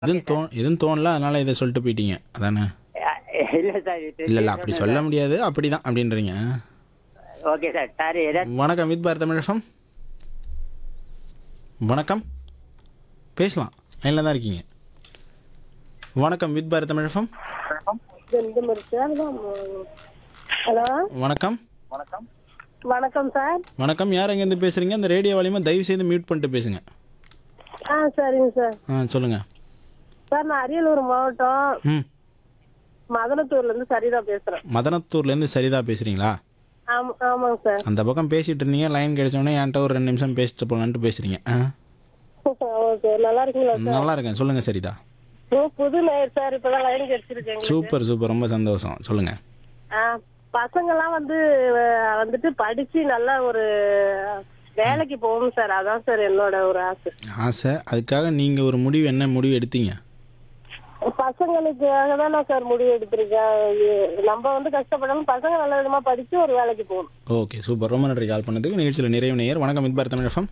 எதுவும் தோ எதுவும் தோணல அதனால இதை சொல்லிட்டு போயிட்டீங்க அதானே இல்லை சார் இது இல்லை இல்லை அப்படி சொல்ல முடியாது அப்படிதான் அப்படின்றீங்க ஓகே சார் சார் ஏதாவது வணக்கம் வித் பாரத் தமிழகம் வணக்கம் பேசலாம் லைனில் தான் இருக்கீங்க வணக்கம் வித் பாரத் தமிழகம் ஹலோ வணக்கம் வணக்கம் சார் வணக்கம் யார் எங்கேருந்து பேசுகிறீங்க அந்த ரேடியோ வாலியமாக தயவு செய்து மியூட் பண்ணிட்டு பேசுங்க ஆ சரிங்க சார் ஆ சொல்லுங்கள் சார் நான் அரியலூர் மாவட்டம் ம் மதனத்தூர்லேருந்து சரிதா பேசுகிறேன் மதனத்தூர்லேருந்து சரிதா பேசுகிறீங்களா ஆமாம் ஆமாங்க சார் அந்த பக்கம் பேசிகிட்டு இருந்தீங்க லைன் கிடைச்சோடனே என்கிட்ட ஒரு ரெண்டு நிமிஷம் பேசிட்டு போகலான்ட்டு பேசுகிறீங்க ஆ ஓகே நல்லா இருக்கீங்களா சார் நல்லா இருக்கேன் சொல்லுங்கள் சரிதா ஓ புது நேர் சார் இப்போ தான் லைன் கிடச்சிருக்கேங்க சூப்பர் சூப்பர் ரொம்ப சந்தோஷம் சொல்லுங்கள் ஆ பசங்கள்லாம் வந்து அஹ், வந்துட்டு படித்து நல்லா ஒரு வேலைக்கு போகணும் சார் அதான் சார் என்னோட ஒரு ஆசை ஆசை அதுக்காக நீங்கள் ஒரு முடிவு என்ன முடிவு எடுத்தீங்க பசங்களுக்காக தான் நான் சார் முடிவு எடுத்திருக்கேன் இது நம்ம வந்து கஷ்டப்படாமல் பசங்க நல்ல விதமாக படித்து ஒரு வேலைக்கு போகணும் ஓகே சூப்பர் ரொம்ப நன்றி கால் பண்ணதுக்கு நிகழ்ச்சியில் நிறைவு நேயர் வணக்கம் மித்பார் தமிழகம்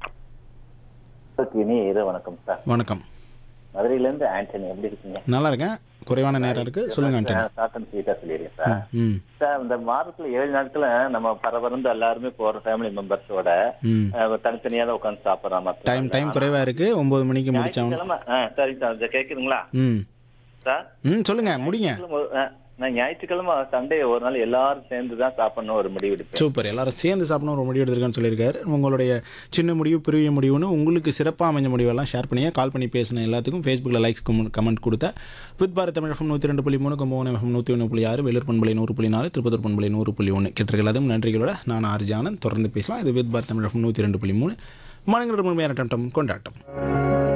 இனி இரு வணக்கம் சார் வணக்கம் மதுரையில இருந்து ஆண்டனி எப்படி இருக்கீங்க நல்லா இருக்கேன் குறைவான நேரம் இருக்குது சொல்லுங்க ஆண்டனி ஷார்ட் அண்ட் ஸ்வீட்டா சொல்லிடுறேன் சார் ம் சார் இந்த வாரத்துல ஏழு நாட்கள நம்ம பரபரந்து எல்லாருமே போற ஃபேமிலி மெம்பர்ஸோட ம் தனித்தனியா தான் உட்காந்து சாப்பிடுற மாதிரி டைம் டைம் குறைவாக இருக்குது ஒம்பது மணிக்கு முடித்தவன் ஞாயிற்றுக்கிழமை ஆ சரிங்க சார் இந்த கேக்குதுங்களா ம் சார் ம் சொல்லுங்க முடிங்க ஞாயிற்றுக்கிழமை, ஆ, நான் ஞாயிற்றுக்கிழமை சண்டே ஒரு நாள் எல்லாரும் சேர்ந்து தான் சாப்பிடணும் ஒரு முடிவு எடுப்பேன் சூப்பர் எல்லாரும் சேர்ந்து சாப்பிடணும் ஒரு முடிவு எடுத்திருக்கான்னு சொல்லியிருக்காரு உங்களுடைய சின்ன முடிவு பெரிய முடிவுன்னு உங்களுக்கு சிறப்பாக அமைஞ்ச முடிவெல்லாம் ஷேர் பண்ணிங்க கால் பண்ணி பேசின எல்லாத்துக்கும் ஃபேஸ்புக்கில் லைக்ஸ் கமெண்ட் கொடுத்த வித் பாரத் தமிழ் எஃப்எம் நூற்றி ரெண்டு புள்ளி மூணு கும்பகோணம் எஃப்எம் நூற்றி ஒன்று புள்ளி ஆறு வேலூர் பண்பலை நூறு புள்ளி நாலு திருப்பத்தூர் பண்பலை நூறு புள்ளி ஒன்று கேட்டிருக்கல் அதுவும் நன்றிகளோட நான் ஆர்ஜி ஆனந்த் தொடர்ந்து பேசலாம் இது வித் பாரத் தமிழ் எஃப்எம் நூற்றி ரெண்டு புள்ளி மூணு மனங்களோட முழுமையான டம் கொண்டாட்டம்